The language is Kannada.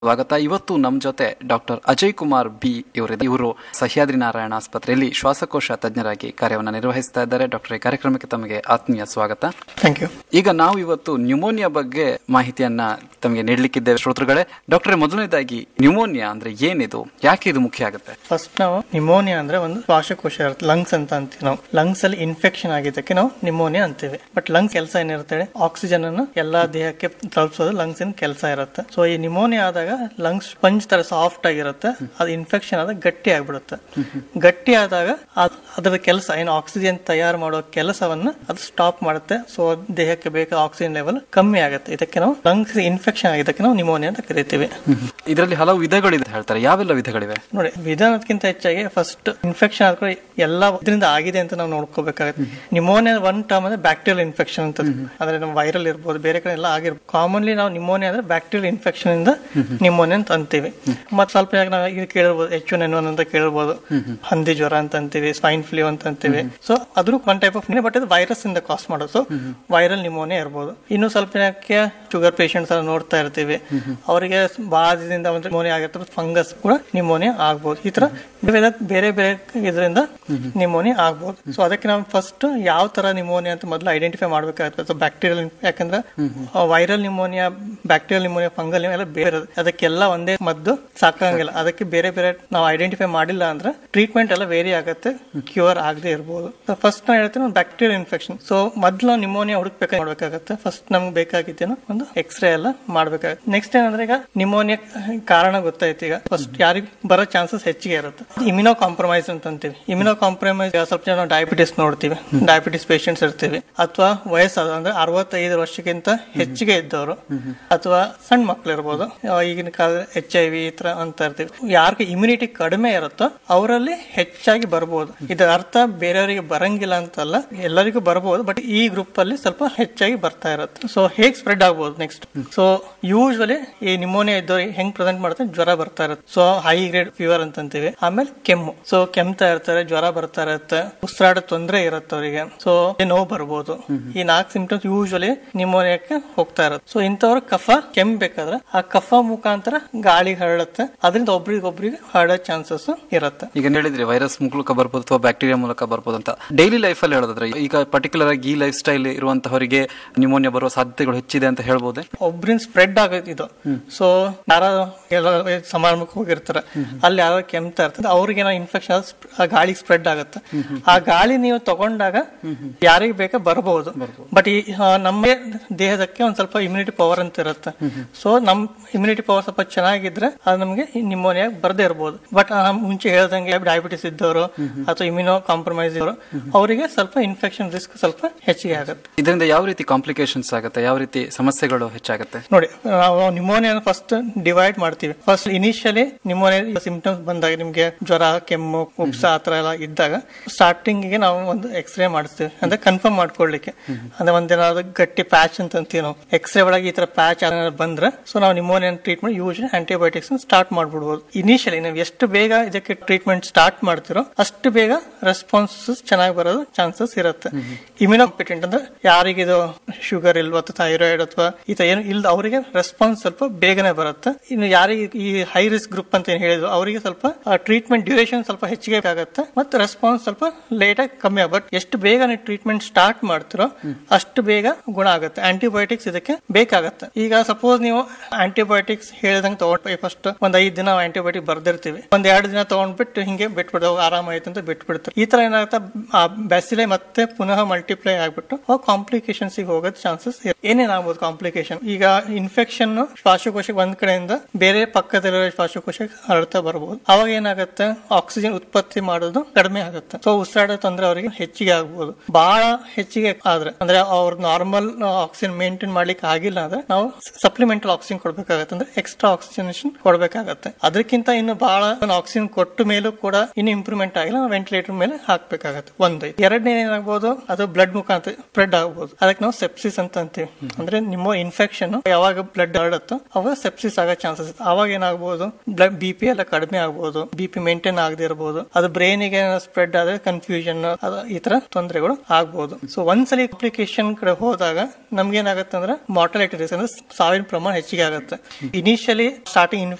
ಸ್ವಾಗತ ಇವತ್ತು ನಮ್ಮ ಜೊತೆ ಡಾಕ್ಟರ್ ಅಜಯ್ ಕುಮಾರ್ ಬಿ ಇವರಿದೆ ಇವರು ಸಹ್ಯಾದ್ರಿ ನಾರಾಯಣ ಆಸ್ಪತ್ರೆಯಲ್ಲಿ ಶ್ವಾಸಕೋಶ ತಜ್ಞರಾಗಿ ಕಾರ್ಯವನ್ನು ನಿರ್ವಹಿಸ್ತಾ ಇದ್ದಾರೆ ಡಾಕ್ಟರ್ ಈ ಕಾರ್ಯಕ್ರಮಕ್ಕೆ ತಮಗೆ ಆತ್ಮೀಯ ಸ್ವಾಗತ ಥ್ಯಾಂಕ್ ಯು ಈಗ ನಾವು ಇವತ್ತು ನ್ಯೂಮೋನಿಯಾ ಬಗ್ಗೆ ಮಾಹಿತಿಯನ್ನ ತಮಗೆ ನೀಡಲಿಕ್ಕಿದ್ದೇವೆ ಶ್ರೋತೃಗಳೇ ಡಾಕ್ಟರ್ ಮೊದಲನೇದಾಗಿ ನ್ಯೂಮೋನಿಯಾ ಅಂದ್ರೆ ಏನಿದು ಯಾಕೆ ಇದು ಮುಖ್ಯ ಆಗುತ್ತೆ ಫಸ್ಟ್ ನಾವು ನಿಮೋನಿಯಾ ಅಂದ್ರೆ ಒಂದು ಶ್ವಾಸಕೋಶ ಇರುತ್ತೆ ಲಂಗ್ಸ್ ಅಂತ ಅಂತೀವಿ ನಾವು ಲಂಗ್ಸ್ ಅಲ್ಲಿ ಇನ್ಫೆಕ್ಷನ್ ಆಗಿದ್ದಕ್ಕೆ ನಾವು ನಿಮೋನಿಯಾ ಅಂತೀವಿ ಬಟ್ ಲಂಗ್ಸ್ ಕೆಲಸ ಏನಿರುತ್ತೆ ಆಕ್ಸಿಜನ್ ಅನ್ನು ಎಲ್ಲಾ ದೇಹಕ್ಕೆ ತಲುಪಿಸೋದು ಲಂಗ್ಸ್ ಇನ್ ಕೆಲಸ ಇರುತ್ತೆ ಸೊ ಈ ನಿಮೋನಿಯಾ ಆದಾಗ ಲಂಗ್ಸ್ ಸ್ಪಂಜ್ ತರ ಸಾಫ್ಟ್ ಆಗಿರುತ್ತೆ ಅದು ಇನ್ಫೆಕ್ಷನ್ ಆದಾಗ ಗಟ್ಟಿ ಆಗ್ಬಿಡುತ್ತೆ ಗಟ್ಟಿ ಆದಾಗ ಅದ್- ಅದರ ಕೆಲಸ ಏನು ಆಕ್ಸಿಜನ್ ತಯಾರು ಮಾಡೋ ಕೆಲಸವನ್ನ ಅದು ಸ್ಟಾಪ್ ಮಾಡುತ್ತೆ ಸೊ ದೇಹಕ್ಕೆ ಬೇಕಾದ ಆಕ್ಸಿಜನ್ ಲೆವೆಲ್ ಕಮ್ಮಿ ಆಗುತ್ತೆ ಇದಕ್ಕೆ ನಾವು ಲಂಗ್ಸ್ ಇನ್ಫೆಕ್ಷನ್ ಆಗಿದ್ದಕ್ಕೆ ನಾವು ನಿಮೋನಿಯಾ ಅಂತ ಕರಿತೀವಿ ಇದರಲ್ಲಿ ಹಲವು ವಿಧಗಳಿದೆ ಹೇಳ್ತಾರೆ ಯಾವೆಲ್ಲ ವಿಧಗಳಿವೆ ನೋಡಿ ವಿಧಾನಕ್ಕಿಂತ ಹೆಚ್ಚಾಗಿ ಫಸ್ಟ್ ಇನ್ಫೆಕ್ಷನ್ ಆದ್ರೆ ಎಲ್ಲ ಇದರಿಂದ ಆಗಿದೆ ಅಂತ ನಾವು ನೋಡ್ಕೋಬೇಕಾಗುತ್ತೆ ನಿಮೋನಿಯಾ ಒನ್ ಟರ್ಮ್ ಅಂದ್ರೆ ಬ್ಯಾಕ್ಟೀರಿಯಲ್ ಇನ್ಫೆಕ್ಷನ್ ಅಂತ ಅಂದ್ರೆ ನಮ್ಮ ವೈರಲ್ ಇರ್ಬೋದು ಬೇರೆ ಕಡೆ ಎಲ್ಲ ಆಗಿರ್ಬೋದು ಕಾಮನ್ಲಿ ನಾವು ನಿಮೋನಿಯಾ ಅಂದ್ರೆ ಬ್ಯಾಕ್ಟೀರಿಯಲ್ ಇನ್ಫೆಕ್ಷನ್ ಇಂದ ನಿಮೋನಿಯಾ ಅಂತ ಅಂತೀವಿ ಮತ್ತೆ ಸ್ವಲ್ಪ ಜನ ನಾವು ಇದು ಕೇಳಿರ್ಬೋದು ಎಚ್ ಒನ್ ಎನ್ ಒನ್ ಅಂತ ಕೇಳಿರ್ಬೋದು ಹಂದಿ ಜ್ವರ ಅಂತ ಅಂತೀವಿ ಸ್ವೈನ್ ಫ್ಲೂ ಅಂತ ಅಂತೀವಿ ಸೊ ಅದ್ರ ಒನ್ ಟೈಪ್ ಆಫ್ ಬಟ್ ಇದು ವೈರಸ್ ಇಂದ ಕಾಸ್ ಮಾಡೋದು ಸೊ ವೈರಲ್ ನಿಮೋನಿಯಾ ಇರ್ಬೋದು ಇನ್ನು ಸ್ವಲ್ಪ ಜನಕ್ಕೆ ಶುಗರ್ ಪೇಷಂಟ್ಸ್ ಎಲ್ಲ ನೋಡ್ತಾ ಇರ್ತೀವಿ ಅವರಿಗೆ ಬಾಧದಿಂದ ಒಂದು ನಿಮೋನಿಯಾ ಆಗಿರ್ತದೆ ಫಂಗಸ್ ಕೂಡ ನಿಮೋನಿಯಾ ಆಗ್ಬೋದು ಈ ತರ ಬೇರೆ ಬೇರೆ ಬೇರೆ ಇದರಿಂದ ನಿಮೋನಿಯಾ ಆಗ್ಬೋದು ಸೊ ಅದಕ್ಕೆ ನಾವು ಫಸ್ಟ್ ಯಾವ ತರ ನಿಮೋನಿಯಾ ಅಂತ ಮೊದಲು ಐಡೆಂಟಿಫೈ ಮಾಡ್ಬೇಕಾಗುತ್ತೆ ಸೊ ಬ್ಯಾಕ್ಟೀರಿಯಲ್ ಯಾಕಂದ್ರೆ viral pneumonia bacterial pneumonia fungal ಎಲ್ಲ ಬೇರೆ ಇರುತ್ತೆ. ಅದಕ್ಕೆಲ್ಲ ಒಂದೇ ಮದ್ದು ಸಾಕಾಗಂಗಿಲ್ಲ ಅದಕ್ಕೆ ಬೇರೆ ಬೇರೆ ನಾವು ಐಡೆಂಟಿಫೈ ಮಾಡಿಲ್ಲ ಅಂದ್ರೆ ಟ್ರೀಟ್ಮೆಂಟ್ ಎಲ್ಲ ವೇರಿ ಆಗುತ್ತೆ ಕ್ಯೂರ್ ಆಗದೆ ಇರ್ಬೋದು ಫಸ್ಟ್ ನಾವು ಹೇಳ್ತೀನಿ ಬ್ಯಾಕ್ಟೀರಿಯಲ್ ಇನ್ಫೆಕ್ಷನ್ ಸೊ ಮೊದಲು ನಾವು ನಿಮೋನಿಯಾ ಹುಡುಕ್ಬೇಕು ಮಾಡ್ಬೇಕಾಗತ್ತೆ ಫಸ್ಟ್ ನಮ್ಗೆ ಬೇಕಾಗಿದ್ದೇನು ಒಂದು ಎಕ್ಸ್ರೇ ಎಲ್ಲ ಮಾಡ್ಬೇಕಾಗುತ್ತೆ ನೆಕ್ಸ್ಟ್ ಏನಂದ್ರೆ ಈಗ ನಿಮೋನಿಯಾ ಕಾರಣ ಗೊತ್ತಾಯ್ತು ಈಗ ಫಸ್ಟ್ ಯಾರಿಗೆ ಬರೋ ಚಾನ್ಸಸ್ ಹೆಚ್ಚಿಗೆ ಇರುತ್ತೆ ಇಮ್ಯುನೋ ಕಾಂಪ್ರಮೈಸ್ ಅಂತ ಅಂತೀವಿ ಇಮ್ಯುನೋ ಕಾಂಪ್ರಮೈಸ್ ಸ್ವಲ್ಪ ಜನ ಡಯಾಬಿಟಿಸ್ ನೋಡ್ತೀವಿ ಡಯಾಬಿಟಿಸ್ ಪೇಷಂಟ್ಸ್ ಇರ್ತೀವಿ ಅಥವಾ ವಯಸ್ಸಾದ ಅಂದ್ರೆ ಅರವತ್ತೈದು ವರ್ಷಕ್ಕಿಂತ ಹೆಚ್ಚಿಗೆ ಇದ್ದವರು ಅಥವಾ ಸಣ್ಣ ಮಕ್ಳು ಇರ್ಬೋದು ಆ, ಈಗಿನ ಕಾಲ ಎಚ್ ಐ ವಿ ಈ ತರ ಅಂತ ಇರ್ತೀವಿ ಯಾರಿಗೆ ಇಮ್ಯುನಿಟಿ ಕಡಿಮೆ ಇರುತ್ತೋ ಅವರಲ್ಲಿ ಹೆಚ್ಚಾಗಿ ಬರ್ಬೋದು ಇದರ ಅರ್ಥ ಬೇರೆಯವರಿಗೆ ಬರಂಗಿಲ್ಲ ಅಂತಲ್ಲ ಎಲ್ಲರಿಗೂ ಬರ್ಬೋದು ಬಟ್ ಈ ಗ್ರೂಪ್ ಅಲ್ಲಿ ಸ್ವಲ್ಪ ಹೆಚ್ಚಾಗಿ ಬರ್ತಾ ಇರುತ್ತೆ ಸೊ ಹೇಗ್ ಸ್ಪ್ರೆಡ್ ಆಗ್ಬೋದು ನೆಕ್ಸ್ಟ್ ಸೊ ಯೂಶ್ವಲಿ ಈ ನಿಮೋನಿಯಾ ಇದ್ದವ್ರಿಗೆ ಹೆಂಗ್ ಪ್ರೆಸೆಂಟ್ ಮಾಡ್ತಾರೆ ಜ್ವರ ಬರ್ತಾ ಇರುತ್ತೆ ಸೊ ಹೈ ಗ್ರೇಡ್ ಫೀವರ್ ಅಂತ ಅಂತೀವಿ ಆಮೇಲೆ ಕೆಮ್ಮು ಸೊ ಕೆಮ್ತಾ ಇರ್ತಾರೆ ಜ್ವರ ಬರ್ತಾ ಇರುತ್ತೆ ಉಸಿರಾಡ ತೊಂದರೆ ಇರುತ್ತೆ ಅವರಿಗೆ ಸೊ ನೋವು ಬರ್ಬೋದು ಈ ನಾಲ್ಕು ಸಿಂಪ್ಟಮ್ಸ್ ಯೂಶ್ವಲಿ ನಿಮೋನಿಯಾಕ್ಕೆ ಹೋಗ್ತಾ ಇರುತ್ತೆ ಸೊ ಇಂಥವ್ರು ಕಫ ಕೆಮ್ಮಬೇಕಾದ್ರೆ ಆ ಕಫ ಮುಖಾಂತರ ಗಾಳಿ ಹರಡುತ್ತೆ ಅದರಿಂದ ಒಬ್ರಿಗೆ ಒಬ್ರಿಗೆ ಹರಡೋ ಚಾನ್ಸಸ್ ಇರುತ್ತೆ ಈಗ ಹೇಳಿದ್ರಿ ವೈರಸ್ ಮೂಲಕ ಬರ್ಬೋದು ಅಥವಾ ಬ್ಯಾಕ್ಟೀರಿಯಾ ಮೂಲಕ ಬರ್ಬೋದು ಅಂತ ಡೈಲಿ ಲೈಫ್ ಅಲ್ಲಿ ಹೇಳೋದಾದ್ರೆ ಈಗ ಪರ್ಟಿಕ್ಯುಲರ್ ಆಗಿ ಈ ಲೈಫ್ ಸ್ಟೈಲ್ ಇರುವಂತವರಿಗೆ ನಿಮೋನಿಯಾ ಬರುವ ಸಾಧ್ಯತೆಗಳು ಹೆಚ್ಚಿದೆ ಅಂತ ಹೇಳ್ಬೋದೇ ಒಬ್ರಿಂದ ಸ್ಪ್ರೆಡ್ ಆಗೋದು ಇದು ಸೊ ಯಾರ ಎಲ್ಲ ಸಮಾರಂಭಕ್ಕೆ ಹೋಗಿರ್ತಾರೆ ಅಲ್ಲಿ ಯಾರೋ ಕೆಮ್ತಾ ಇರ್ತದೆ ಅವ್ರಿಗೆ ಏನೋ ಇನ್ಫೆಕ್ಷನ್ ಆ ಗಾಳಿ ಸ್ಪ್ರೆಡ್ ಆಗುತ್ತೆ ಆ ಗಾಳಿ ನೀವು ತಗೊಂಡಾಗ ಯಾರಿಗೆ ಬೇಕಾ ಬರಬಹುದು ಬಟ್ ಈ ಆ, ನಮ್ಮ ದೇಹದಕ್ಕೆ ಒಂದ್ ಸ್ವಲ್ಪ ಇಮ್ಯುನಿಟಿ ಪವರ್ ಅಂತ ಇರುತ್ತೆ ಸೊ ನಮ್ ಇಮ್ಯುನಿಟಿ ಪವರ್ ಸ್ವಲ್ಪ ಚೆನ್ನಾಗಿದ್ರೆ ಅದು ನಮಗೆ ನಿಮೋನಿಯಾ ಬರದೇ ಇರ್ಬೋದು ಬಟ್ ಮುಂಚೆ ಹೇಳ್ದಂಗೆ ಡಯಾಬಿಟಿಸ್ ಇದ್ದವರು ಅಥವಾ ಇಮ್ಯುನೋ ಕಾಂಪ್ರಮೈಸ್ ಇದ್ದವರು ಅವರಿಗೆ ಸ್ವಲ್ಪ ಇನ್ಫೆಕ್ಷನ್ ರಿಸ್ಕ್ ಸ್ವಲ್ಪ ಹೆಚ್ಚಿಗೆ ಆಗುತ್ತೆ ಇದರಿಂದ ಯಾವ ರೀತಿ ಕಾಂಪ್ಲಿಕೇಶನ್ಸ್ ಆಗುತ್ತೆ ಯಾವ ರೀತಿ ಸಮಸ್ಯೆಗಳು ಹೆಚ್ಚಾಗುತ್ತೆ ನೋಡಿ ನಾವು ನಿಮೋನಿಯಾ ಫಸ್ಟ್ ಡಿವೈಡ್ ಮಾಡ್ತೀವಿ ಫಸ್ಟ್ ಇನಿಷಿಯಲಿ ನಿಮೋನಿಯಾ ಸಿಂಪ್ಟಮ್ಸ್ ಬಂದಾಗ ನಿಮ್ಗೆ ಜ್ವರ ಕೆಮ್ಮು ಉಪ್ಸ ಆತರ ಎಲ್ಲ ಇದ್ದಾಗ ಸ್ಟಾರ್ಟಿಂಗ್ ಗೆ ನಾವು ಒಂದು ಎಕ್ಸ್ರೇ ಮಾಡಿಸ್ತೀವಿ ಅಂದ್ರೆ ಕನ್ಫರ್ಮ್ ಮಾಡ್ಕೊಳ್ಲಿಕ್ಕೆ ಅಂದ್ರೆ ಒಂದೇನಾದ್ರು ಗಟ್ಟಿ ಪ್ಯಾಚ್ ಅಂತ ಅಂತೀವಿ ನಾವು ಎಕ್ಸ್ರೇ ಒಳಗೆ ಈ ತರ ಪ್ಯಾಚ್ ಬಂದ್ರೆ ಸೊ ನಾವು pneumonia treatment usually antibiotics start ಮಾಡ್ಬಿಡ್ಬೋದು ಇನಿಷಿಯಲಿ ನೀವು ಎಷ್ಟು ಬೇಗ ಇದಕ್ಕೆ ಟ್ರೀಟ್ಮೆಂಟ್ ಸ್ಟಾರ್ಟ್ ಮಾಡ್ತಿರೋ ಅಷ್ಟು ಬೇಗ ರೆಸ್ಪಾನ್ಸಸ್ ಚೆನ್ನಾಗಿ ಬರೋದು ಚಾನ್ಸಸ್ ಇರುತ್ತೆ ಇಮ್ಯುನೋಪಿಟೆಂಟ್ ಅಂದ್ರೆ ಯಾರಿಗೆ ಇದು ಶುಗರ್ ಇಲ್ವಾ ಅಥವಾ ಥೈರಾಯ್ಡ್ ಅಥವಾ ಈ ತರ ಏನು ಇಲ್ದ ಅವರಿಗೆ ರೆಸ್ಪಾನ್ಸ್ ಸ್ವಲ್ಪ ಬೇಗನೆ ಬರುತ್ತೆ ಇನ್ನು ಯಾರಿಗೆ ಈ ಹೈ ರಿಸ್ಕ್ ಗ್ರೂಪ್ ಅಂತ ಏನು ಹೇಳಿದ್ರು ಅವರಿಗೆ ಸ್ವಲ್ಪ ಟ್ರೀಟ್ಮೆಂಟ್ ಡ್ಯೂರೇಷನ್ ಸ್ವಲ್ಪ ಹೆಚ್ಚಿಗೆ ಆಗುತ್ತೆ ಮತ್ತೆ ರೆಸ್ಪಾನ್ಸ್ ಸ್ವಲ್ಪ ಲೇಟ್ ಆಗಿ ಕಮ್ಮಿ ಆಗುತ್ತೆ ಎಷ್ಟು ಬೇಗ ನೀವು ಟ್ರೀಟ್ಮೆಂಟ್ ಸ್ಟಾರ್ಟ್ ಮಾಡ್ತಿರೋ ಅಷ್ಟು ಬೇಗ ಗುಣ ಆಗುತ್ತೆ ಆಂಟಿಬಯೋಟಿಕ್ಸ್ ಇದಕ್ಕೆ ಬೇಕಾಗತ್ತೆ ಈಗ ಸಪೋಸ್ ನೀವು ಆಂಟಿಬಯೋಟಿಕ್ಸ್ ಹೇಳ್ದಂಗೆ ತಗೊಂಡ್ ಫಸ್ಟ್ ಒಂದ್ ಐದ್ ದಿನ ಆಂಟಿಬಯೋಟಿಕ್ ಬರ್ದಿರ್ತೀವಿ ಒಂದ್ ಎರಡು ದಿನ ತಗೊಂಡ್ಬಿಟ್ಟು ಹಿಂಗೆ ಬಿಟ್ಬಿಡು ಆರಾಮಾಯ್ತು ಅಂತ ಬಿಟ್ಬಿಡ್ತಾರೆ ಈ ತರ ಏನಾಗುತ್ತೆ ಆ ಬ್ಯಾಸಿಲೆ ಮತ್ತೆ ಪುನಃ ಮಲ್ಟಿಪ್ಲೈ ಆಗ್ಬಿಟ್ಟು ಕಾಂಪ್ಲಿಕೇಶನ್ಸ್ ಹೋಗೋದ್ ಚಾನ್ಸಸ್ ಏನೇನಾಗ್ಬೋದು ಕಾಂಪ್ಲಿಕೇಶನ್ ಈಗ ಇನ್ಫೆಕ್ಷನ್ ಶ್ವಾಸಕೋಶಕ್ಕೆ ಒಂದ್ ಕಡೆಯಿಂದ ಬೇರೆ ಪಕ್ಕದಲ್ಲಿರೋ ಶ್ವಾಸಕೋಶಕ್ಕೆ ಹರಡ್ತಾ ಬರ್ಬೋದು ಅವಾಗ ಏನಾಗುತ್ತೆ ಆಕ್ಸಿಜನ್ ಉತ್ಪತ್ತಿ ಮಾಡೋದು ಕಡಿಮೆ ಆಗುತ್ತೆ ಸೊ ಉಸಿರಾಡೋ ತೊಂದರೆ ಅವರಿಗೆ ಹೆಚ್ಚಿಗೆ ಆಗ್ಬೋದು ಬಹಳ ಹೆಚ್ಚಿಗೆ ಆದ್ರೆ ಅಂದ್ರೆ ಅವ್ರ ನಾರ್ಮಲ್ ಆಕ್ಸಿಜನ್ ಮೇಂಟೈನ್ ಮಾಡ್ಲಿಕ್ಕೆ ಆಗಿಲ್ಲ ಅಂದ್ರೆ ನಾವು ಸಪ್ಲಿಮೆಂಟಲ್ ಆಕ್ಸಿಜನ್ ಕೊಡ್ಬೇಕಾಗತ್ತೆ ಅಂದ್ರೆ ಎಕ್ಸ್ಟ್ರಾ ಆಕ್ಸಿಜನೇಷನ್ ಕೊಡ್ಬೇಕಾಗತ್ತೆ ಅದಕ್ಕಿಂತ ಇನ್ನು ಬಹಳ ಆಕ್ಸಿಜನ್ ಕೊಟ್ಟ ಮೇಲೂ ಕೂಡ ಇನ್ನು ಇಂಪ್ರೂವ್ಮೆಂಟ್ ಆಗಿಲ್ಲ ನಾವು ವೆಂಟಿಲೇಟರ್ ಮೇಲೆ ಹಾಕ್ಬೇಕಾಗತ್ತೆ ಒಂದು ಎರಡನೇ ಏನಾಗ್ಬೋದು ಅದು ಬ್ಲಡ್ ಮುಖಾಂತರ ಸ್ಪ್ರೆಡ್ ಆಗ್ಬೋದು ಅದಕ್ಕೆ ನಾವು ಸೆಪ್ಸಿಸ್ ಅಂತ ಅಂತೀವಿ ಅಂದ್ರೆ ನಿಮ್ಮ ಇನ್ಫೆಕ್ಷನ್ ಯಾವಾಗ ಬ್ಲಡ್ ಹರಡುತ್ತೋ ಅವಾಗ ಸೆಪ್ಸಿಸ್ ಆಗೋ ಚಾನ್ಸಸ್ ಅವಾಗ ಏನಾಗ್ಬೋದು ಬ್ಲಡ್ ಬಿ ಪಿ ಎಲ್ಲ ಕಡಿಮೆ ಆಗ್ಬೋದು ಬಿ ಪಿ ಮೇಂಟೈನ್ ಆಗದೆ ಇರಬಹುದು ಅದು ಬ್ರೈನಿಗೆ ಏನಾದ್ರು ಸ್ಪ್ರೆಡ್ ಆದ್ರೆ ಕನ್ಫ್ಯೂಷನ್ ಈ ತರ ತೊಂದರೆಗಳು ಆಗ್ಬಹುದು ಸೊ ಒಂದ್ಸಲಿ ಅಪ್ಲಿಕೇಶನ್ ಕಡೆ ಹೋದಾಗ ನಮ್ಗೆ ಏನಾಗುತ್ತೆ ಅಂದ್ರೆ ಮಾರ್ಟಾಲಿಟಿ ರಿಸ್ಕ್ ಅಂದ್ರೆ ಸಾವಿನ ಪ್ರಮಾಣ ಹೆಚ್ಚಿಗೆ ಆಗುತ್ತೆ ಇನಿಷಿಯಲಿ ಸ್ಟಾರ್ಟಿಂಗ್